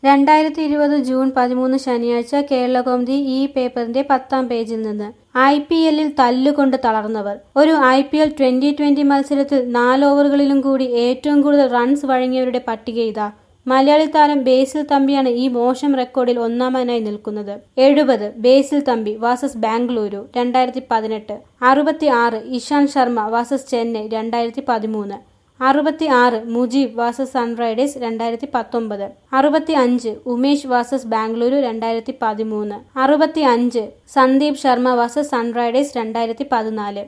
രണ്ടായിരത്തി ഇരുപത് ജൂൺ പതിമൂന്ന് ശനിയാഴ്ച കേരളകൗമുദി ഈ പേപ്പറിന്റെ പത്താം പേജിൽ നിന്ന് ഐ പി എല്ലിൽ തല്ലുകൊണ്ട് തളർന്നവർ ഒരു I P L twenty twenty മത്സരത്തിൽ നാല് ഓവറുകളിലും കൂടി ഏറ്റവും കൂടുതൽ റൺസ് വഴങ്ങിയവരുടെ പട്ടിക ഇതാ മലയാളി താരം ബേസിൽ തമ്പിയാണ് ഈ മോശം റെക്കോർഡിൽ ഒന്നാമനായി നിൽക്കുന്നത് എഴുപത് ബേസിൽ തമ്പി വാസസ് ബാംഗ്ലൂരു രണ്ടായിരത്തി പതിനെട്ട് അറുപത്തി ആറ് ഇഷാന്ത് ശർമ്മ വാസസ് ചെന്നൈ രണ്ടായിരത്തി പതിമൂന്ന് അറുപത്തി ആറ് മുജീബ് വാസസ് സൺറൈഡേഴ്സ് രണ്ടായിരത്തി പത്തൊമ്പത് അറുപത്തി അഞ്ച് ഉമേഷ് വാസസ് ബാംഗ്ലൂരു രണ്ടായിരത്തി പതിമൂന്ന് അറുപത്തി അഞ്ച് സന്ദീപ് ശർമ്മ വാസസ് സൺറൈഡേഴ്സ് രണ്ടായിരത്തി പതിനാല്